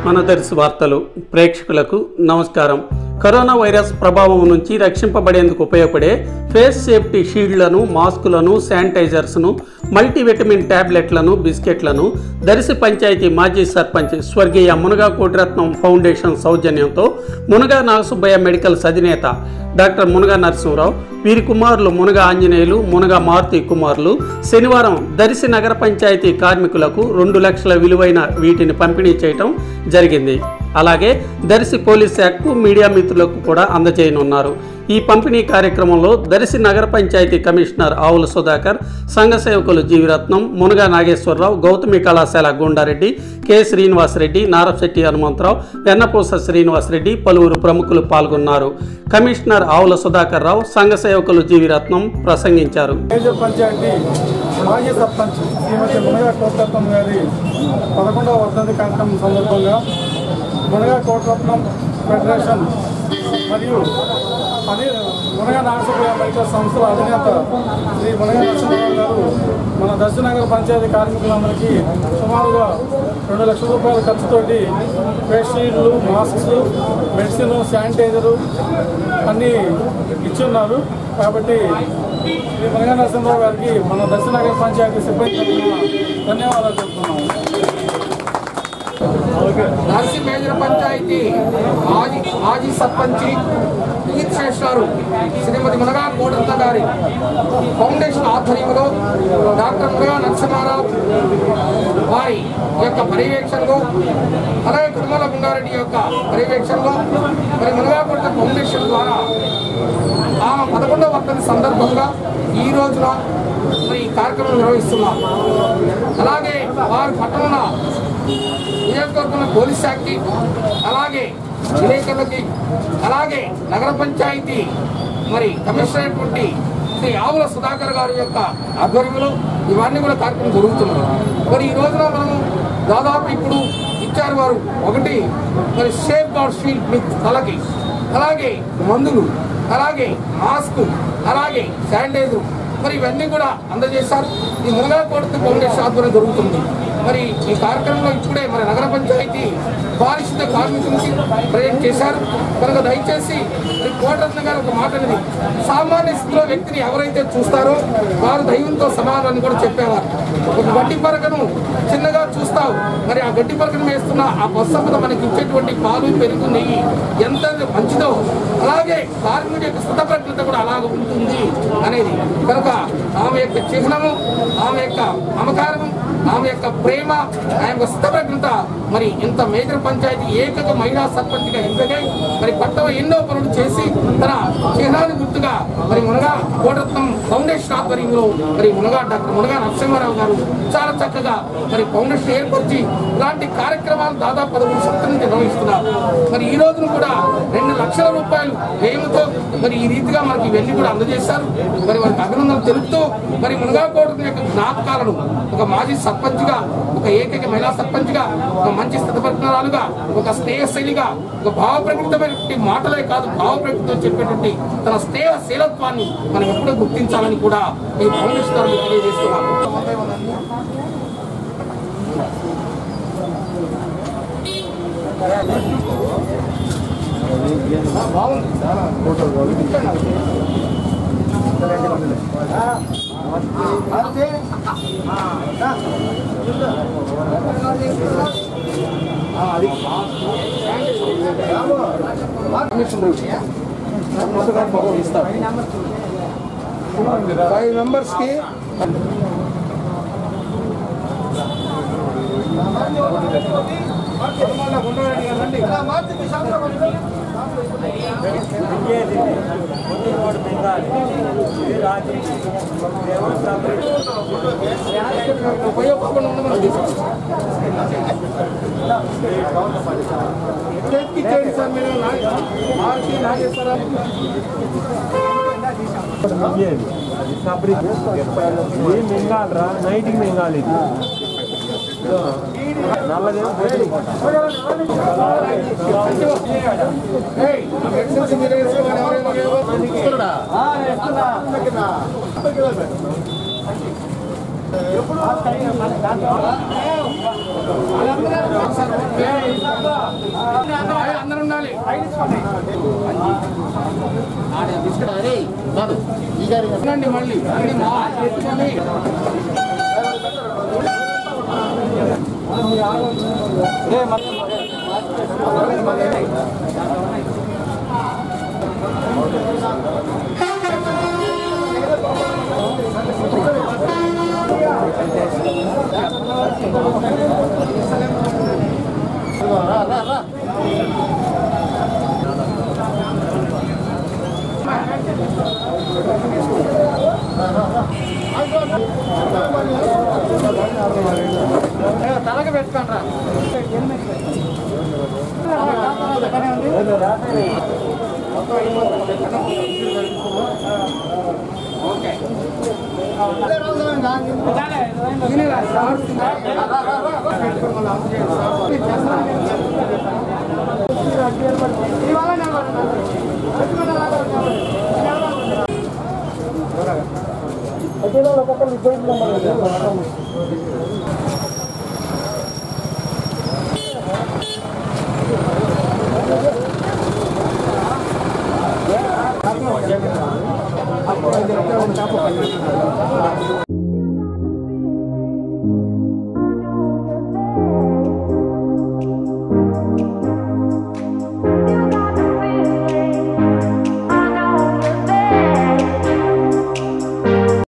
మన దర్శి వార్తలు ప్రేక్షకులకు నమస్కారం కరోనా వైరస్ ప్రభావం నుంచి రక్షింపబడేందుకు ఉపయోగపడే ఫేస్ సేఫ్టీ షీల్డ్లను మాస్కులను శానిటైజర్స్ను మల్టీవిటమిన్ టాబ్లెట్లను బిస్కెట్లను దర్శి పంచాయతీ మాజీ సర్పంచ్ స్వర్గీయ మునగా కోటిరత్నం ఫౌండేషన్ సౌజన్యంతో మునగా నాగసుబ్బయ్య మెడికల్స్ అధినేత డాక్టర్ మునగా నరసింహరావు వీరి కుమారులు మునగా ఆంజనేయులు మునగా మారుతి కుమారులు శనివారం దర్శి నగర పంచాయతీ కార్మికులకు రెండు లక్షల విలువైన వీటిని పంపిణీ చేయటం జరిగింది అలాగే దర్శి పోలీస్ శాఖకు మీడియా మిత్రులకు కూడా అందజేయనున్నారు ఈ పంపిణీ కార్యక్రమంలో దర్శి నగర పంచాయతీ కమిషనర్ ఆవుల సుధాకర్ సంఘ సేవకులు జీవిరత్నం మునగా నాగేశ్వరరావు గౌతమి కళాశాల గుండారెడ్డి కె శ్రీనివాసరెడ్డి నారశెట్టి హనుమంతరావు వెన్నపూస శ్రీనివాసరెడ్డి పలువురు ప్రముఖులు పాల్గొన్నారు కమిషనర్ ఆవుల సుధాకర్ రావు సంఘ సేవకులు జీవిరత్నం ప్రసంగించారు మేజర్ పంచాయతీ మాజీ సర్పంచ్ శ్రీమతి మునగా కోటరత్నం గారి పదకొండవ వర్ధంతి కార్యక్రమం సందర్భంగా మునగా కోటరత్నం ఫెడరేషన్ మరియు అదే మునగా నాగసభ మెడికల్ సంస్థల అధినేత శ్రీ మునగా నరసింహరావు గారు మన దర్శనగర్ పంచాయతీ కార్మికులందరికీ సుమారుగా రెండు లక్షల రూపాయల ఖర్చుతోటి ఫేస్ షీల్డ్లు మాస్క్స్ మెడిసిన్ శానిటైజరు అన్నీ ఇచ్చున్నారు కాబట్టి శ్రీ మునగా నరసింహరావు గారికి మన దర్శనగర్ పంచాయతీ సిబ్బంది తరఫున ధన్యవాదాలు చెప్తున్నాము నర్సి మేజర్ పంచాయతీ మాజీ మాజీ సర్పంచి తీర్థేశ్వరు శ్రీమతి మునగా కోటరత్న గారి ఫౌండేషన్ ఆధ్వర్యంలో డాక్టర్ మునగా నరసింహారావు వారి యొక్క పర్యవేక్షణలో అలాగే కుటుంబాల గుండారెడ్డి యొక్క పర్యవేక్షణలో మరి మునగా కోట ఫౌండేషన్ ద్వారా ఆమె పదకొండవ వర్ధంతి సందర్భంగా ఈ రోజున మరి ఈ కార్యక్రమం నిర్వహిస్తున్నాం అలాగే వారి పట్టణ నియోజకవర్గంలో పోలీస్ శాఖకి అలాగే విలేకరులకి అలాగే నగర పంచాయతీ మరి కమిషనర్ అయినటువంటి శ్రీ ఆవుల సుధాకర్ గారి యొక్క ఆధ్వర్యంలో ఇవన్నీ కూడా కార్యక్రమం జరుగుతున్నాయి మరి ఈ రోజున మనము దాదాపు ఇప్పుడు ఇచ్చారు వారు ఒకటి మరి సేఫ్ గార్డ్ షీల్డ్ మీ తలకి అలాగే మందులు అలాగే మాస్క్ అలాగే శానిటైజర్ మరి ఇవన్నీ కూడా అందజేశారు ఈ మునగా కోట ఫౌండేషన్ ఆధ్వర్యం జరుగుతుంది మరి ఈ కార్యక్రమంలో ఇప్పుడే మన నగర పంచాయతీ పారిశుద్ధ కార్మికులకి ప్రజెంట్ చేశారు కనుక దయచేసి మరి కోటరత్న గారు ఒక మాట అనేది సామాన్య స్థితిలో వ్యక్తిని ఎవరైతే చూస్తారో వారు దైవంతో సమానాన్ని కూడా చెప్పేవారు ఒక గడ్డి పరకను చిన్నగా చూస్తావు మరి ఆ గడ్డి పరకను వేస్తున్న ఆ పశుసంపద మనకి ఇచ్చేటువంటి పాలు పెరుగు నెయ్యి ఎంత మంచిదో అలాగే కార్మికుడి యొక్క స్థిత ప్రజ్ఞత కూడా అలాగ ఉంటుంది అనేది కనుక ఆమె యొక్క చిహ్నము ఆమె యొక్క మమకారము ఆమె యొక్క ప్రేమ ఆమె యొక్క స్థితప్రజ్ఞత మరి ఇంత మేజర్ పంచాయతీ ఏకక మహిళా సర్పంచ్గా ఎంపికై మరి పట్టవ ఎన్నో పనులు చేసి తన చిహ్నాన్ని గుర్తుగా మరి మునగా కోటరత్నం ఫౌండేషన్ ఆధ్వర్యంలో మరి మునగా డాక్టర్ మునగా నరసింహారావు గారు చాలా చక్కగా మరి ఫౌండేషన్ ఏర్పరిచి ఇలాంటి కార్యక్రమాలు దాదాపు పదమూడు సంవత్సరాల నుంచి నిర్వహిస్తున్నారు మరి ఈ రోజున కూడా రెండు లక్షల రూపాయలు వ్యయంతో మరి ఈ రీతిగా మనకి ఇవన్నీ కూడా అందజేశారు మరి వారికి అభినందనలు తెలుపుతూ మరి మునగా కోటరత్నం యొక్క జ్ఞాపకాలను ఒక మాజీ సర్పంచ్గా ఒక ఏకైక మహిళా సర్పంచ్గా ఒక మంచి స్థితపరిజ్ఞరాలుగా ఒక స్నేహశైలిగా ఒక భావప్రకృతమైనటువంటి మాటలే కాదు భావప్రకృతితో చెప్పేటువంటి తన స్నేహ శీలత్వాన్ని మనం ఎప్పుడూ గుర్తించాలని కూడా ఈ ఫౌండేషన్ ద్వారా మీకు తెలియజేస్తున్నాను బాగుంది ఫైవ్ మెంబర్స్కి ఉపయోగపడకుండా ఉండమని తీసుకొచ్చాం. చేతికి ఇచ్చేయండి సార్ మీరు నా- మారుతి నాగేశ్వరరావు ఏం మింగాలరా నైట్కి మింగాలి ఇది నల్లదేమో బొద్దులు ఏయ్, మెడిసిన్స్ మీరే వేసుకోవాలి, ఎవరైనా లేవో. తీసుకురాడా? అందరూ ఉండాలి ఉండండి మళ్ళీ మళ్ళీ మా ఎత్తుకొని తలకి పెట్టుకోండి రా ఓకే తినేరా సార్ పెట్టుకోండి మళ్ళీ ఆఫ్ చేయండి సార్ ఇవాళ